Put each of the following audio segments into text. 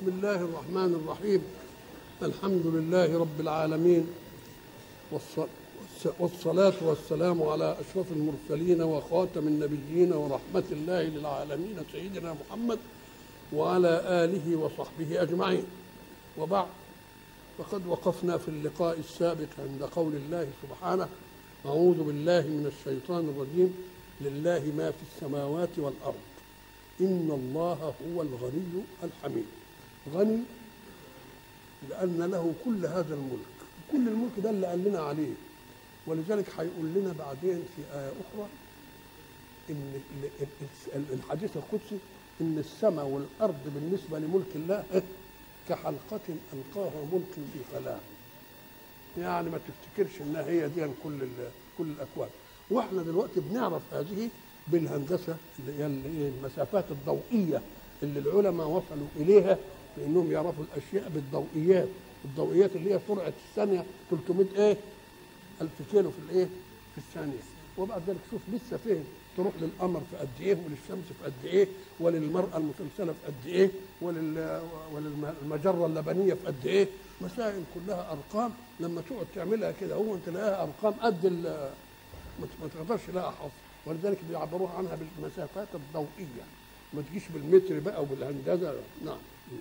بسم الله الرحمن الرحيم الحمد لله رب العالمين والص- والص- والصلاة والسلام على أشرف المرسلين وخاتم النبيين ورحمة الله للعالمين سيدنا محمد وعلى آله وصحبه أجمعين وبعد فقد وقفنا في اللقاء السابق عند قول الله سبحانه أعوذ بالله من الشيطان الرجيم لله ما في السماوات والأرض إن الله هو الغني الحميد غني لأن له كل هذا الملك كل الملك ده اللي قال لنا عليه ولذلك هيقول لنا بعدين في آية أخرى إن ال- ال- الحديث القدسي إن السماء والأرض بالنسبة لملك الله إيه؟ كحلقة ألقاها ملك في فلاة يعني ما تفتكرش إنها هي دي كل ال- كل الأكوان وإحنا دلوقتي بنعرف هذه بالهندسة اللي هي ال- إيه؟ المسافات الضوئية اللي العلماء وصلوا إليها بأنهم يعرفوا الأشياء بالضوئيات الضوئيات اللي هي سرعة الثانية 300 إيه ألف كيلو في الإيه في الثانية وبعد ذلك شوف لسه فين تروح للقمر في قد ايه وللشمس في قد ايه وللمراه المسلسله في قد ايه ولل وللمجره اللبنيه في قد ايه مسائل كلها ارقام لما تقعد تعملها كده هو تلاقيها ارقام قد ال- ما ت- ما تقدرش لها حصر ولذلك بيعبروها عنها بالمسافات الضوئيه ما تجيش بالمتر بقى وبالهندسه نعم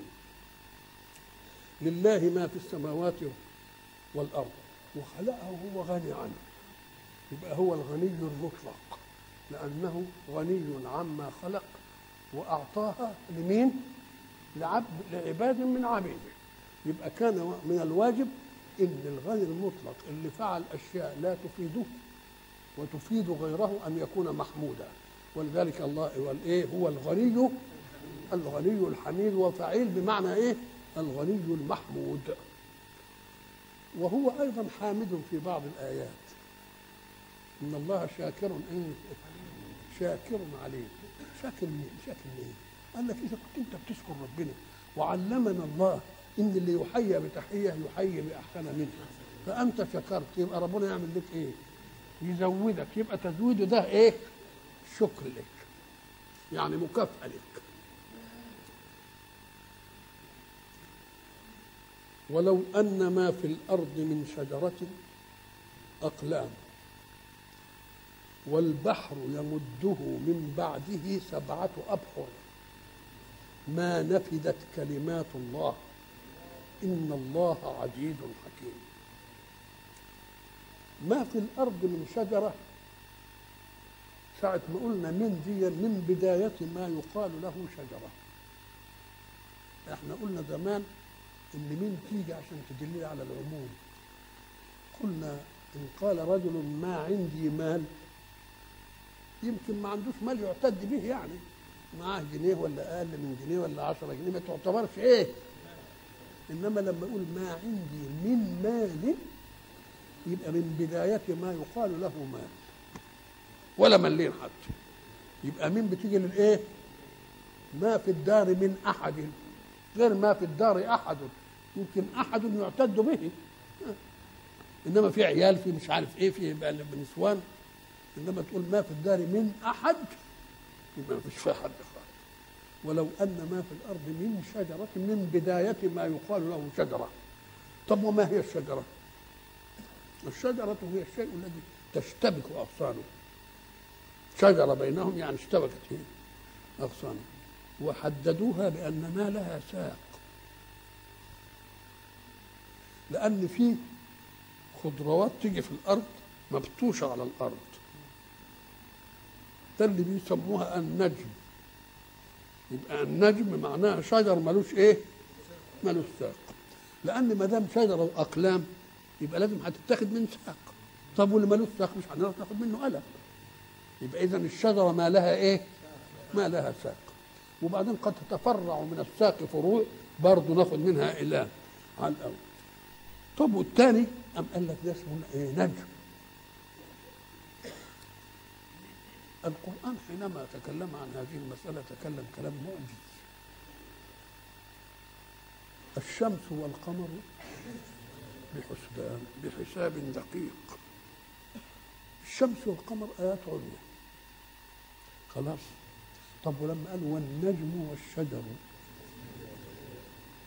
لله ما في السماوات والارض وخلقه وهو غني عنه يبقى هو الغني المطلق لأنه غني عما خلق وأعطاها لمين؟ لعبد لعباد من عبيده يبقى كان من الواجب إن الغني المطلق اللي فعل أشياء لا تفيده وتفيد غيره أن يكون محمودا ولذلك الله والإيه هو الغني الغني الحميد وفعيل بمعنى إيه؟ الغني المحمود وهو أيضا حامد في بعض الآيات ان الله شاكر ايه شاكر عليه شاكر مين شاكر مين قال لك اذا كنت انت بتشكر ربنا وعلمنا الله ان اللي يحيى بتحيه يحيي باحسن منها فانت شكرت يبقى ربنا يعمل لك ايه يزودك يبقى تزويده ده ايه شكر لك يعني مكافاه لك ولو ان ما في الارض من شجره اقلام والبحر يمده من بعده سبعة أبحر ما نفدت كلمات الله إن الله عزيز حكيم ما في الأرض من شجرة ساعة ما قلنا من دي من بداية ما يقال له شجرة احنا قلنا زمان ان من تيجي عشان تدل على العموم قلنا ان قال رجل ما عندي مال يمكن ما عندوش مال يعتد به يعني معاه جنيه ولا اقل من جنيه ولا 10 جنيه ما تعتبرش ايه انما لما يقول ما عندي من مال يبقى من بداية ما يقال له مال ولا ملين حتى يبقى من بتيجي للايه ما في الدار من احد غير ما في الدار احد يمكن احد يعتد به انما في عيال في مش عارف ايه في بقى نسوان انما تقول ما في الدار من احد يبقى ما فيش فيها حد خالص ولو ان ما في الارض من شجره من بدايه ما يقال له شجره طب وما هي الشجره؟ الشجره هي الشيء الذي تشتبك اغصانه شجره بينهم يعني اشتبكت هي اغصانه وحددوها بان ما لها ساق لان في خضروات تيجي في الارض مبطوشه على الارض ده اللي بيسموها النجم يبقى النجم معناها شجر ملوش ايه ملوش ساق لان ما دام شجره واقلام يبقى لازم هتتاخد من ساق طب واللي ملوش ساق مش هنعرف ناخد منه قلم يبقى اذا الشجره ما لها ايه ما لها ساق وبعدين قد تتفرع من الساق فروع برضه ناخد منها اقلام على الاول طب والثاني قام قال لك ده اسمه ايه نجم القرآن حينما تكلم عن هذه المسألة تكلم كلام معجز الشمس والقمر بحسبان بحساب دقيق الشمس والقمر آيات عليا خلاص طب ولما قال والنجم والشجر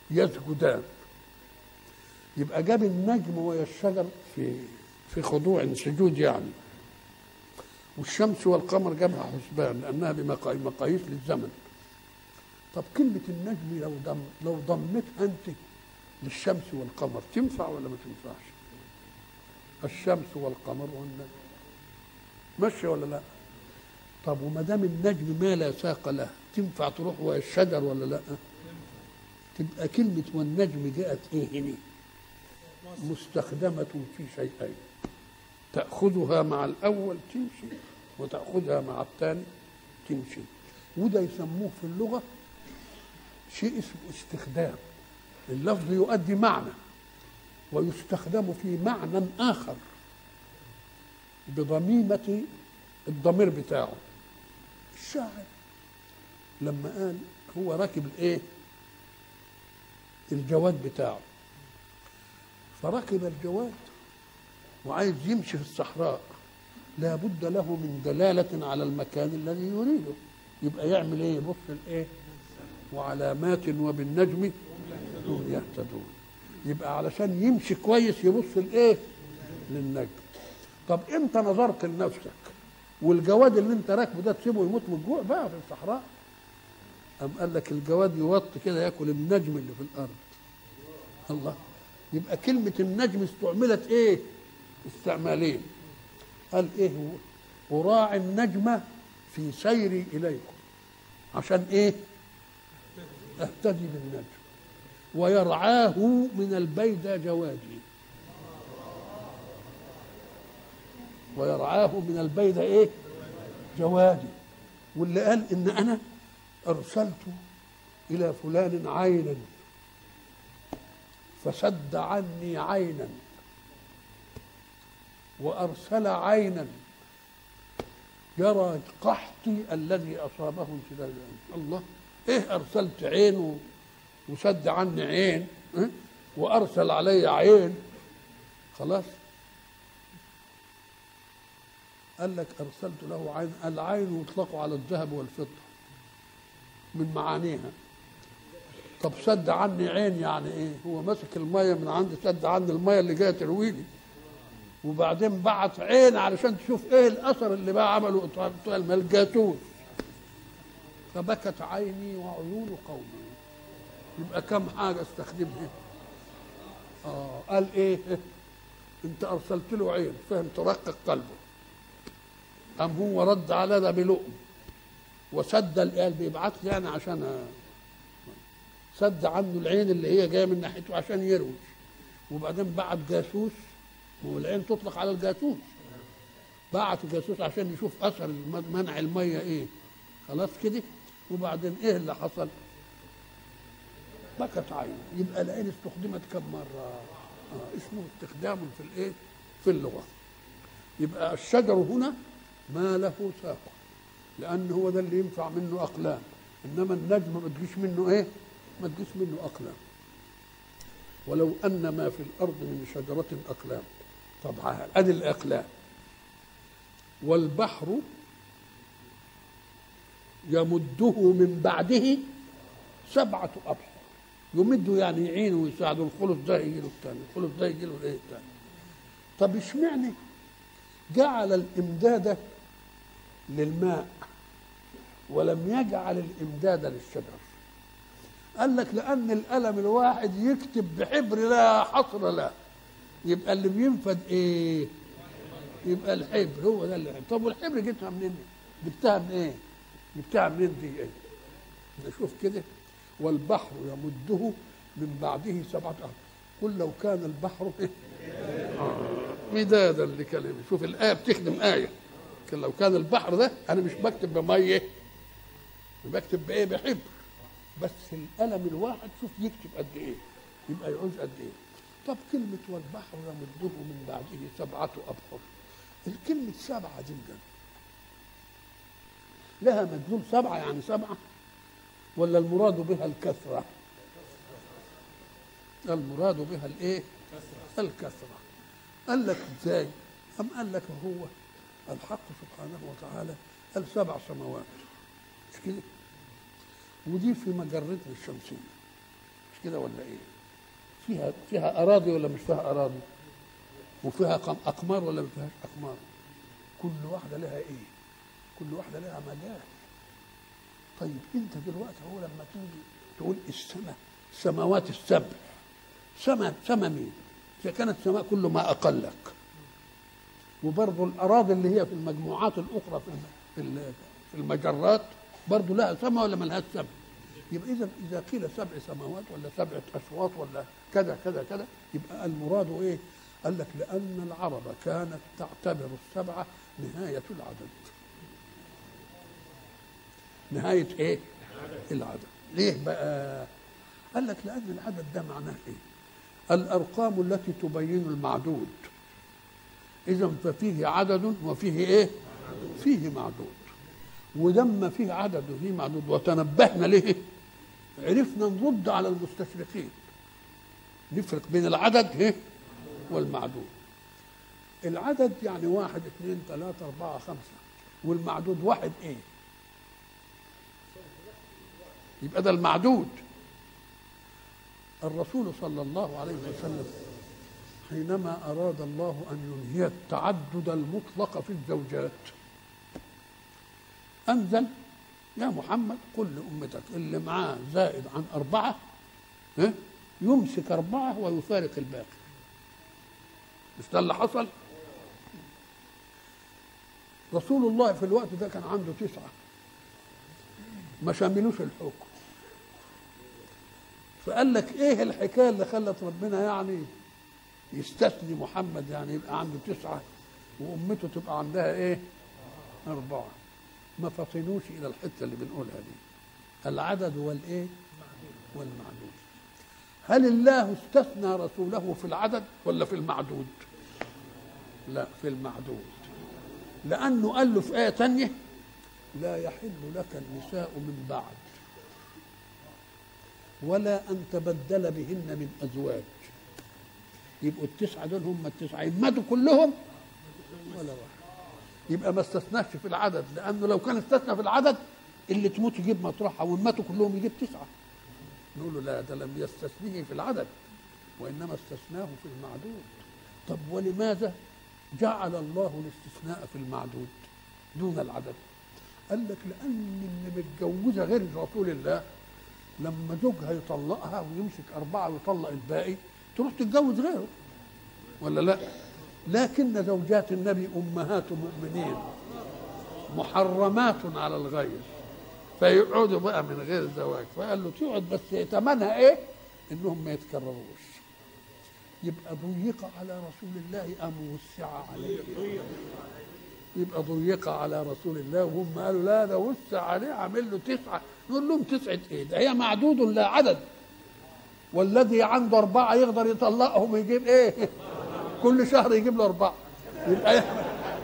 يسجدان يبقى جاب النجم ويا الشجر في في خضوع سجود يعني والشمس والقمر جابها حسبان لانها بمقاييس للزمن طب كلمة النجم لو ضم لو ضمتها أنت للشمس والقمر تنفع ولا ما تنفعش؟ الشمس والقمر والنجم ماشي ولا لا؟ طب وما دام النجم ما لا ساق له تنفع تروح ويا الشجر ولا لا؟ تبقى كلمة والنجم جاءت إيه هنا؟ مستخدمة في شيئين تأخذها مع الأول تمشي وتأخذها مع الثاني تمشي وده يسموه في اللغة شيء اسمه استخدام اللفظ يؤدي معنى ويستخدم في معنى آخر بضميمة الضمير بتاعه الشاعر لما قال هو راكب الايه الجواد بتاعه فركب الجواد وعايز يمشي في الصحراء لا بد له من دلالة على المكان الذي يريده يبقى يعمل ايه يبص الايه وعلامات وبالنجم هم يهتدون يبقى علشان يمشي كويس يبص الايه للنجم طب امتى نظرت لنفسك والجواد اللي انت راكبه ده تسيبه يموت من الجوع بقى في الصحراء أم قال لك الجواد يوطي كده ياكل النجم اللي في الارض الله يبقى كلمة النجم استعملت ايه استعمالين قال ايه هو أراعي النجم في سيري إليكم عشان ايه اهتدي بالنجم ويرعاه من البيدى جوادي ويرعاه من البيدى ايه جوادي واللي قال ان انا ارسلت الى فلان عينا فسد عني عينا وارسل عينا يرى قحطي الذي اصابه انسداد الله ايه ارسلت عين وسد عني عين إيه؟ وارسل علي عين خلاص قال لك ارسلت له عين العين يطلق على الذهب والفضه من معانيها طب سد عني عين يعني ايه هو مسك الميه من عندي سد عني الميه اللي جايه ترويلي وبعدين بعت عين علشان تشوف ايه الاثر اللي بقى عمله بتوع الجاسوس فبكت عيني وعيون قومي يبقى كم حاجه استخدمها اه قال ايه انت ارسلت له عين فهم ترقق قلبه قام هو رد على ده بلؤم وسد القلب بيبعت لي انا عشان سد عنه العين اللي هي جايه من ناحيته عشان يروج وبعدين بعت جاسوس والعين تطلق على الجاسوس بعت جاسوس عشان يشوف اثر منع الميه ايه خلاص كده وبعدين ايه اللي حصل بكت عين يبقى العين استخدمت كم مره آه اسمه استخدام في الايه في اللغه يبقى الشجر هنا ما له ساق لان هو ده اللي ينفع منه اقلام انما النجم ما تجيش منه ايه ما تجيش منه اقلام ولو ان ما في الارض من شجره اقلام طبعا ادي الاقلام والبحر يمده من بعده سبعة أبحر يمده يعني يعينه ويساعده الخلص ده يجي له الثاني الخلص ده يجي له الايه الثاني طب اشمعنى جعل الإمداد للماء ولم يجعل الإمداد للشجر قال لك لأن القلم الواحد يكتب بحبر لا حصر له يبقى اللي بينفد ايه يبقى الحبر هو ده اللي طب والحبر جبتها منين جبتها من ايه جبتها منين دي ايه نشوف كده والبحر يمده من بعده سبعة أرض قل لو كان البحر إيه؟ آه. مدادا لكلمة شوف الآية بتخدم آية لو كان البحر ده أنا مش بكتب بمية بكتب بإيه بحبر بس القلم الواحد شوف يكتب قد إيه يبقى يعوز قد إيه طب كلمة والبحر يمده من بعده سبعة أبحر الكلمة سبعة دي لها مدلول سبعة يعني سبعة ولا المراد بها الكثرة المراد بها الايه الكثرة قال لك ازاي أم قال لك هو الحق سبحانه وتعالى قال سبع سماوات مش كده ودي في مجرتنا الشمسية كده ولا ايه فيها فيها اراضي ولا مش فيها اراضي وفيها قم- اقمار ولا ما فيهاش اقمار كل واحده لها ايه كل واحده لها مجال طيب انت دلوقتي هو لما تيجي تقول السماء السماوات السبع سما سما مين اذا كانت سماء كل ما اقلك وبرضه الاراضي اللي هي في المجموعات الاخرى في الم- في ال- في المجرات برضه لها سما ولا ما لهاش سما يبقى اذا اذا قيل سبع سماوات ولا سبعه اشواط ولا كذا كذا كذا يبقى المراد ايه؟ قال لك لان العرب كانت تعتبر السبعه نهايه العدد. نهايه ايه؟ العدد. ليه بقى؟ قال لك لان العدد ده معناه ايه؟ الارقام التي تبين المعدود. اذا ففيه عدد وفيه ايه؟ فيه معدود. ولما فيه عدد وفيه معدود وتنبهنا له عرفنا نرد على المستشرقين نفرق بين العدد ايه والمعدود العدد يعني واحد اثنين ثلاثة أربعة خمسة والمعدود واحد ايه يبقى ده المعدود الرسول صلى الله عليه وسلم حينما أراد الله أن ينهي التعدد المطلق في الزوجات أنزل يا محمد قل لأمتك اللي معاه زائد عن أربعة ها، يمسك أربعة ويفارق الباقي مش ده اللي حصل رسول الله في الوقت ده كان عنده تسعة ما شاملوش الحكم فقال لك ايه الحكايه اللي خلت ربنا يعني يستثني محمد يعني يبقى عنده تسعه وامته تبقى عندها ايه؟ اربعه ما فطنوش الى الحته اللي بنقولها دي العدد والايه؟ والمعدود هل الله استثنى رسوله في العدد ولا في المعدود؟ لا في المعدود لانه قال له في ايه تانية لا يحل لك النساء من بعد ولا ان تبدل بهن من ازواج يبقوا التسعه دول هم التسعه يماتوا كلهم ولا واحد يبقى ما استثناش في العدد لانه لو كان استثنى في العدد اللي تموت يجيب مطرحها وان ماتوا كلهم يجيب تسعه نقول له لا ده لم يستثنيه في العدد وانما استثناه في المعدود طب ولماذا جعل الله الاستثناء في المعدود دون العدد قال لك لان اللي متجوزه غير رسول الله لما زوجها يطلقها ويمسك اربعه ويطلق الباقي تروح تتجوز غيره ولا لا لكن زوجات النبي امهات مؤمنين محرمات على الغير فيقعدوا بقى من غير زواج فقال له تقعد بس ثمنها ايه انهم ما يتكرروش يبقى ضيق على رسول الله ام وسع عليه يبقى ضيق على رسول الله وهم قالوا لا ده وسع عليه عامل له تسعه نقول لهم تسعه ايه ده هي معدود لا عدد والذي عنده اربعه يقدر يطلقهم يجيب ايه كل شهر يجيب له اربعه يبقى إيه؟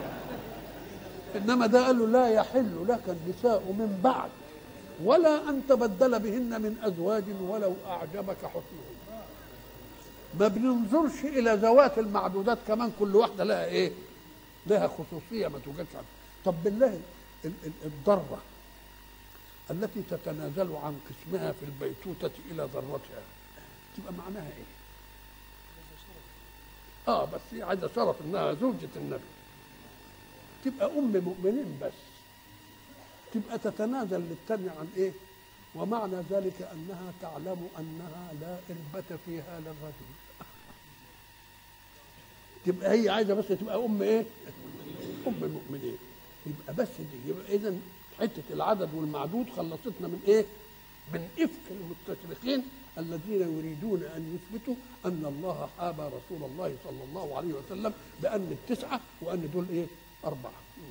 انما ده قال له لا يحل لك النساء من بعد ولا ان تبدل بهن من ازواج ولو اعجبك حسنهن ما بننظرش الى ذوات المعدودات كمان كل واحده لها ايه لها خصوصيه ما توجدش عنها طب بالله ال- ال- الضره التي تتنازل عن قسمها في البيتوتة إلى ذرتها تبقى معناها إيه؟ آه بس هي عايزة شرف إنها زوجة النبي تبقى أم مؤمنين بس تبقى تتنازل للتانية عن إيه؟ ومعنى ذلك أنها تعلم أنها لا إربة فيها للرجل تبقى هي عايزة بس تبقى أم إيه؟ أم مؤمنين يبقى بس دي يبقى إذا حته العدد والمعدود خلصتنا من ايه؟ من افك المستشرقين الذين يريدون ان يثبتوا ان الله حاب رسول الله صلى الله عليه وسلم بان التسعه وان دول ايه؟ اربعه.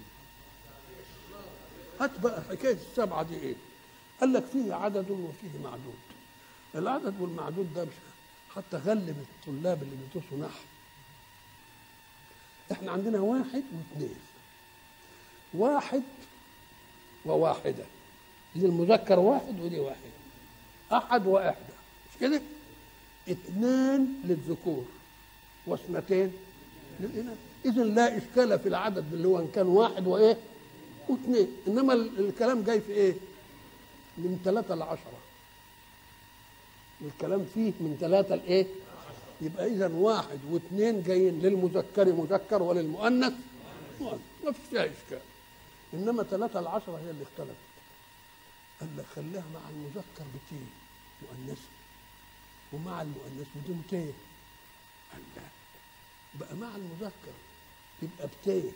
هات بقى حكايه السبعه دي ايه؟ قال لك فيه عدد وفيه معدود. العدد والمعدود ده مش حتى غلب الطلاب اللي بيدرسوا نحو. احنا عندنا واحد واثنين. واحد وواحدة دي المذكر واحد ودي واحدة أحد وإحدى مش كده؟ اثنان للذكور واثنتين للإناث إذا لا إشكال في العدد اللي هو إن كان واحد وإيه؟ واثنين إنما ال- الكلام جاي في إيه؟ من ثلاثة لعشرة الكلام فيه من ثلاثة لإيه؟ يبقى إذا واحد واثنين جايين للمذكر مذكر وللمؤنث مؤنث ما فيش فيها إشكال إنما ثلاثة العشرة هي اللي اختلفت قال لك خليها مع المذكر بتين مؤنثة ومع المؤنث بدون تين قال لا بقى مع المذكر يبقى بتين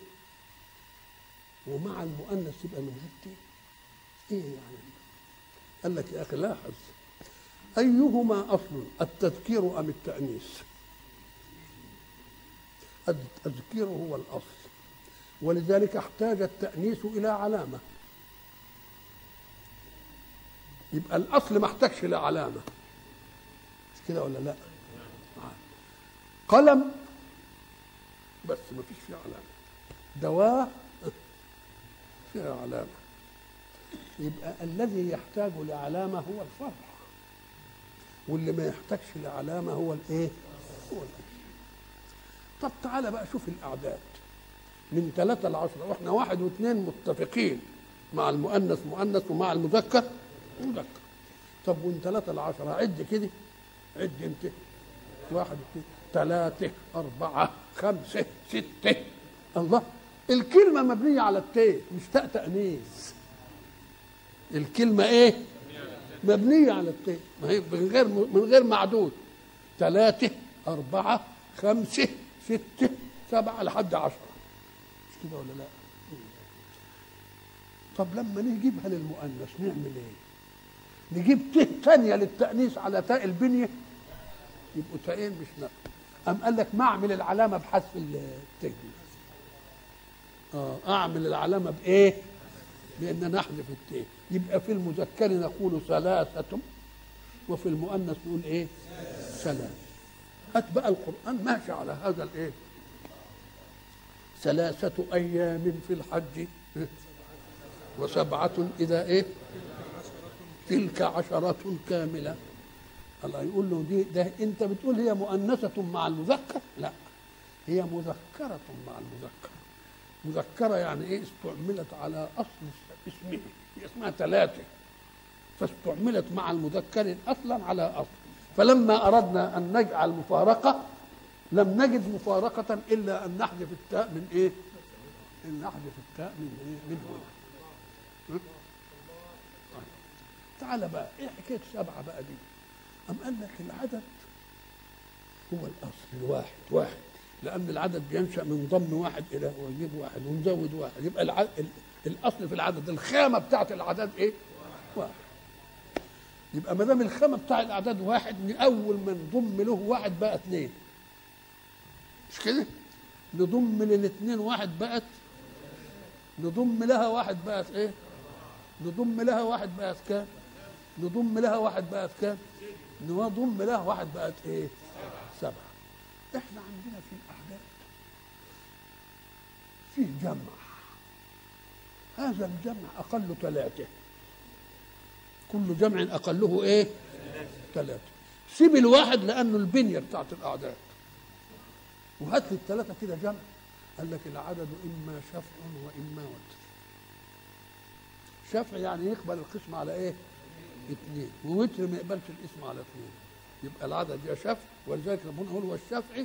ومع المؤنث يبقى من غير تين ايه يعني قال لك يا اخي لاحظ ايهما اصل التذكير ام التانيث التذكير هو الاصل ولذلك احتاج التانيث الى علامه يبقى الاصل ما احتاجش لعلامه مش كده ولا لا قلم بس ما فيش فيه علامه دواء فيها علامه يبقى الذي يحتاج لعلامه هو الفرع واللي ما يحتاجش لعلامه هو الايه هو الأشياء. طب تعالى بقى شوف الاعداد من ثلاثة لعشرة واحنا واحد واثنين متفقين مع المؤنث مؤنث ومع المذكر مذكر طب ومن ثلاثة لعشرة عد كده عد انت واحد اثنين ثلاثة أربعة خمسة ستة الله الكلمة مبنية على التاء مش تاء تأنيث الكلمة إيه؟ مبنية على التاء ما هي من غير من غير معدود ثلاثة أربعة خمسة ستة سبعة لحد عشرة مش كده ولا لا؟ طب لما نجيبها للمؤنث نعمل ايه؟ نجيب ت ثانيه للتانيث على تاء البنيه يبقوا تاءين مش نقل أم قال لك ما اعمل العلامه بحذف الت اه اعمل العلامه بايه؟ بان نحذف الت يبقى في المذكر نقول ثلاثه وفي المؤنث نقول ايه؟ ثلاث هات بقى القران ماشي على هذا الايه؟ ثلاثة أيام في الحج وسبعة إذا إيه تلك عشرة كاملة الله يقول له دي ده أنت بتقول هي مؤنثة مع المذكر لا هي مذكرة مع المذكر مذكرة يعني إيه استعملت على أصل اسمه هي اسمها ثلاثة فاستعملت مع المذكر أصلا على أصل فلما أردنا أن نجعل مفارقة لم نجد مفارقة إلا أن نحذف التاء من إيه؟ أن نحذف التاء من إيه؟ من هنا طيب. تعال بقى ايه حكايه سبعه بقى دي؟ أم قال لك العدد هو الاصل الواحد واحد لان العدد بينشا من ضم واحد الى ونجيب واحد ونزود واحد يبقى العدد الاصل في العدد الخامه بتاعت الاعداد ايه؟ واحد يبقى ما دام الخامه بتاع الاعداد واحد من اول ما نضم له واحد بقى اثنين مش كده؟ نضم للاثنين واحد بقت نضم لها واحد بقت ايه؟ نضم لها واحد بقت كام؟ نضم لها واحد بقت كام؟ نضم لها واحد بقت ايه؟ سبعة. احنا عندنا في الأعداد فيه جمع هذا الجمع أقل ثلاثة كل جمع أقله إيه؟ ثلاثة سيب الواحد لأنه البنية بتاعت الأعداد وهات لي الثلاثة كده جمع قال لك العدد إما شفع وإما وتر شفع يعني يقبل القسم على ايه؟ اثنين ووتر ما يقبلش الاسم على اثنين يبقى العدد يا شفع ولذلك ربنا يقول والشفع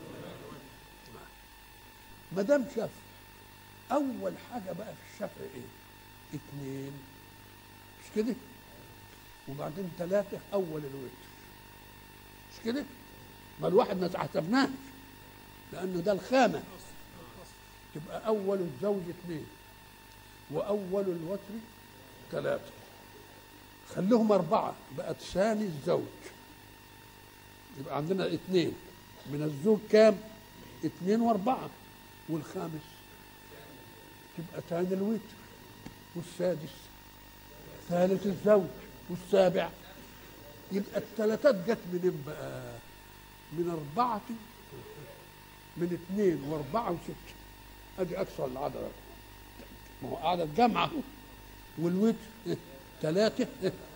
ما دام شفع اول حاجه بقى في الشفع ايه؟ اثنين مش كده؟ وبعدين ثلاثه اول الوتر مش كده؟ ما الواحد ما حسبناش لانه ده الخامه تبقى اول الزوج اثنين واول الوتر ثلاثه خليهم اربعه بقت ثاني الزوج يبقى عندنا اثنين من الزوج كام اثنين واربعه والخامس تبقى ثاني الوتر والسادس ثالث الزوج والسابع يبقى الثلاثات جت منين بقى من أربعة من اثنين وأربعة وستة أدي أكثر العدد ما هو عدد جمعة والوتر ثلاثة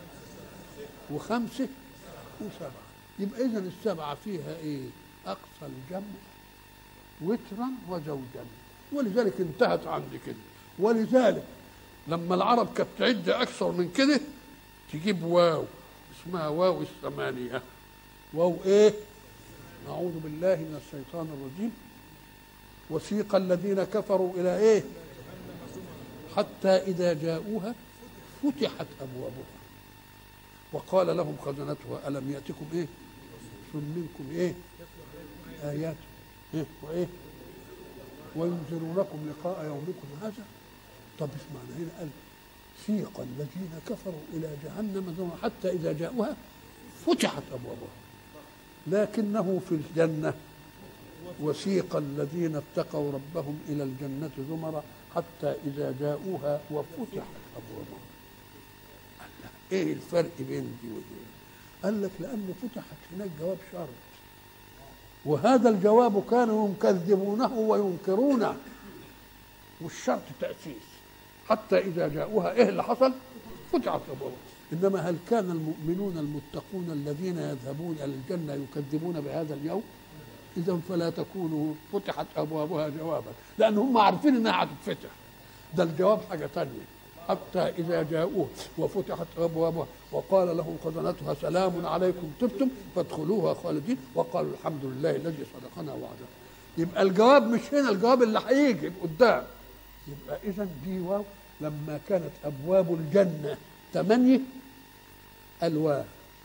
وخمسة وسبعة يبقى إذا السبعة فيها إيه؟ أقصى الجمع وترا وزوجا ولذلك انتهت عندي كده ولذلك لما العرب كانت تعد أكثر من كده تجيب واو اسمها واو الثمانية واو ايه أعوذ بالله من الشيطان الرجيم وسيق الذين كفروا إلى ايه حتى إذا جاءوها فتحت أبوابها وقال لهم خزنتها ألم يأتكم إيه رسل منكم إيه آيات إيه وإيه وينذرونكم لقاء يومكم هذا طب اسمعنا هنا قال سيق الذين كفروا إلى جهنم زمرا حتى إذا جاءوها فتحت أبوابها لكنه في الجنة وسيق الذين اتقوا ربهم إلى الجنة زمرا حتى إذا جاءوها وفتحت أبوابها قال لك إيه الفرق بين دي ودي قال لك لأنه فتحت هناك جواب شرط وهذا الجواب كانوا يكذبونه وينكرونه والشرط تأسيس حتى إذا جاءوها إيه اللي حصل فتحت أبوابها إنما هل كان المؤمنون المتقون الذين يذهبون إلى الجنة يكذبون بهذا اليوم إذا فلا تكونوا فتحت أبوابها جوابا لأن هم عارفين إنها هتتفتح ده الجواب حاجة تانية حتى إذا جاءوه وفتحت أبوابها وقال لهم خزنتها سلام عليكم طبتم فادخلوها خالدين وقالوا الحمد لله الذي صدقنا وعده يبقى الجواب مش هنا الجواب اللي هيجي قدام يبقى إذا دي واو لما كانت أبواب الجنة ثمانية ألوان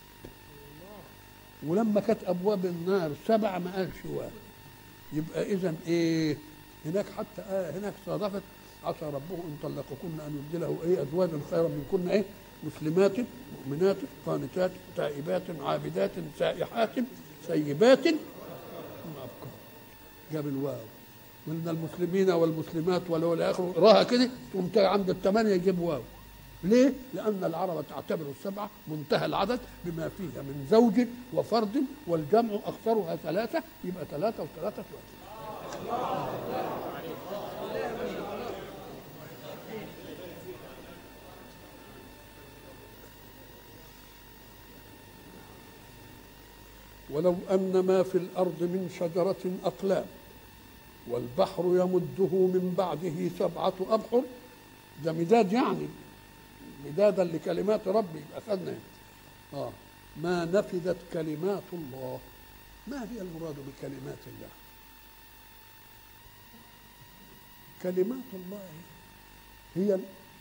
ولما كانت أبواب النار سبعة ما قالش واو يبقى إذا إيه هناك حتى آه هناك صادفت عسى ربه ان طلقكن ان يبدله ايه ازواجا خيرا منكن ايه مسلمات مؤمنات قانتات تائبات عابدات سائحات سيبات أبكار. جاب الواو من المسلمين والمسلمات ولو الى اخره راها كده تقوم عند الثمانيه يجيب واو ليه؟ لأن العرب تعتبر السبعة منتهى العدد بما فيها من زوج وفرد والجمع أكثرها ثلاثة يبقى ثلاثة وثلاثة ثلاثة ولو أن ما في الأرض من شجرة أقلام والبحر يمده من بعده سبعة أبحر ده مداد يعني مدادا لكلمات ربي أخذنا آه ما نفذت كلمات الله ما هي المراد بكلمات الله كلمات الله هي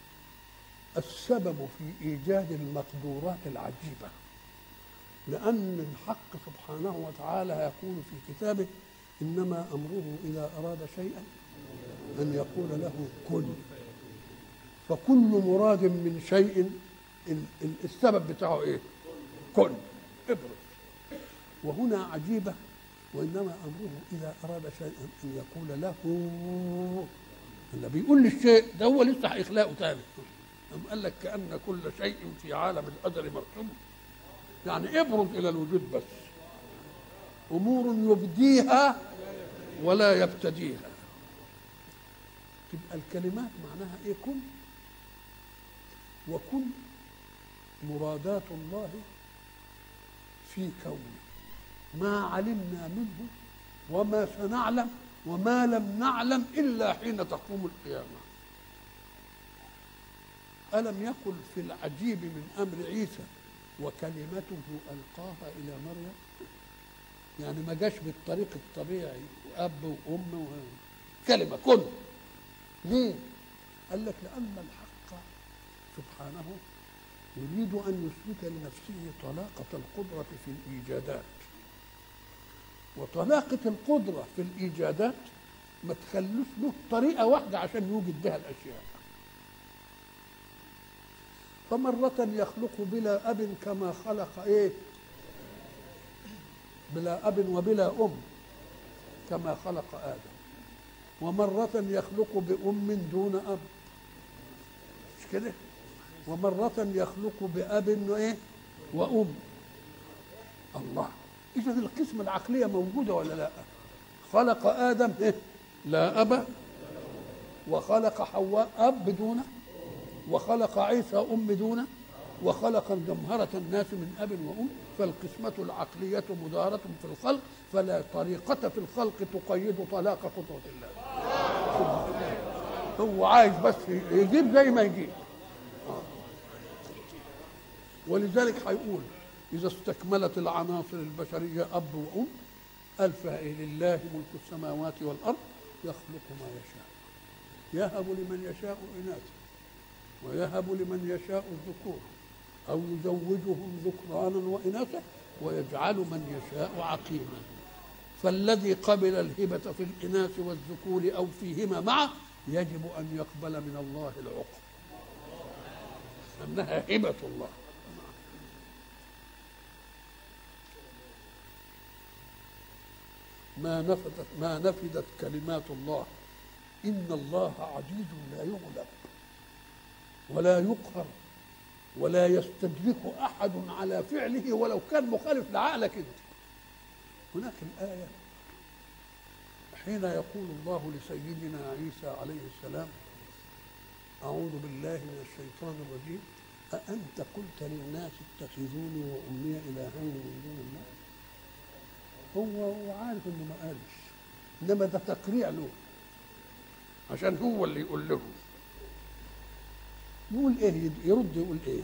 السبب في إيجاد المقدورات العجيبة لأن الحق سبحانه وتعالى يقول في كتابه إنما أمره إذا أراد شيئا أن يقول له كن فكل مراد من شيء السبب بتاعه إيه؟ كن ابرز وهنا عجيبة وإنما أمره إذا أراد شيئا أن يقول له اللي بيقول للشيء ده هو لسه هيخلقه تاني أم قال لك كأن كل شيء في عالم القدر مرسوم يعني ابرز الى الوجود بس امور يبديها ولا يبتديها تبقى الكلمات معناها ايه كن وكن مرادات الله في كونه ما علمنا منه وما سنعلم وما لم نعلم الا حين تقوم القيامه الم يقل في العجيب من امر عيسى وكلمته ألقاها إلى مريم يعني ما جاش بالطريق الطبيعي أب وأم و... كلمة كن ليه؟ قال لك لأن الحق سبحانه يريد أن يثبت لنفسه طلاقة القدرة في الإيجادات وطلاقة القدرة في الإيجادات ما تخلوش له طريقة واحدة عشان يوجد بها الأشياء فمرة يخلق بلا أب كما خلق إيه بلا أب وبلا أم كما خلق آدم ومرة يخلق بأم دون أب مش كده ومرة يخلق بأب إيه وأم الله إذا القسم العقلية موجودة ولا لا خلق آدم إيه لا أب وخلق حواء أب بدونه وخلق عيسى أم دونه وخلق جمهرة الناس من أب وأم فالقسمة العقلية مدارة في الخلق فلا طريقة في الخلق تقيد طلاق قدرة الله هو عايز بس يجيب زي ما يجيب ولذلك هيقول إذا استكملت العناصر البشرية أب وأم قال فإيه لله ملك السماوات والأرض يخلق ما يشاء يهب لمن يشاء إناثا ويهب لمن يشاء الذكور أو يزوجهم ذكرانا وإناثا ويجعل من يشاء عقيما فالذي قبل الهبة في الإناث والذكور أو فيهما معا يجب أن يقبل من الله العقب أنها هبة الله ما نفدت ما نفدت كلمات الله إن الله عزيز لا يغلب ولا يقهر ولا يستدرك أحد على فعله ولو كان مخالف لعقلك أنت هناك الآية حين يقول الله لسيدنا عيسى عليه السلام أعوذ بالله من الشيطان الرجيم أأنت قلت للناس اتخذوني وأمي إلهين من دون الله هو هو عارف إنه ما قالش إنما ده تقريع له عشان هو اللي يقول لهم يقول إيه يرد يقول إيه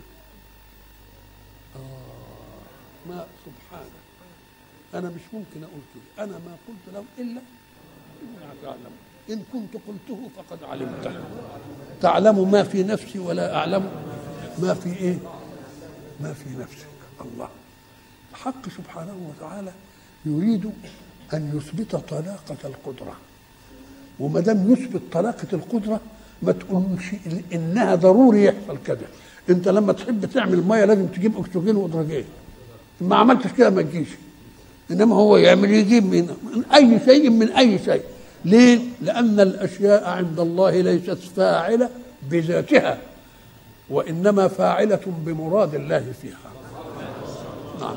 آه ما سبحانك أنا مش ممكن أقول كده أنا ما قلت لهم إلا إنك تعلم إن كنت قلته فقد علمته تعلم ما في نفسي ولا أعلم ما في إيه ما في نفسك الله الحق سبحانه وتعالى يريد أن يثبت طلاقة القدرة وما دام يثبت طلاقة القدرة ما تقولش إنها ضروري يحصل كذا أنت لما تحب تعمل مية لازم تجيب أكسجين وأدرجين ما عملتش كده ما تجيش انما هو يعمل يجيب من, من اي شيء من اي شيء ليه لان الاشياء عند الله ليست فاعله بذاتها وانما فاعله بمراد الله فيها نعم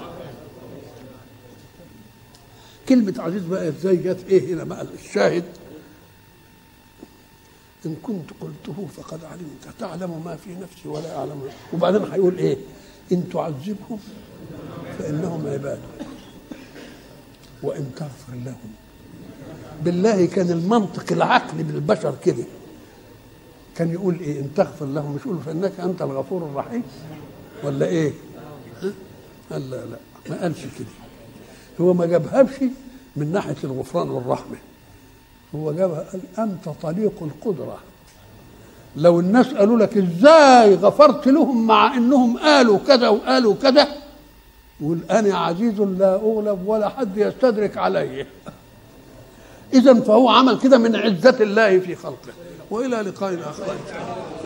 كلمة عزيز بقى ازاي جت ايه هنا بقى الشاهد إن كنت قلته فقد علمت تعلم ما في نفسي ولا أعلم وبعدين هيقول إيه إن تعذبهم فإنهم عبادك وان تغفر لهم بالله كان المنطق العقلي بالبشر كده كان يقول ايه ان تغفر لهم مش يقول فانك انت الغفور الرحيم ولا ايه قال لا لا ما قالش كده هو ما جابهاش من ناحيه الغفران والرحمه هو جابها قال انت طليق القدره لو الناس قالوا لك ازاي غفرت لهم مع انهم قالوا كذا وقالوا كذا يقول انا عزيز لا اغلب ولا حد يستدرك علي اذا فهو عمل كده من عزه الله في خلقه والى لقاء اخر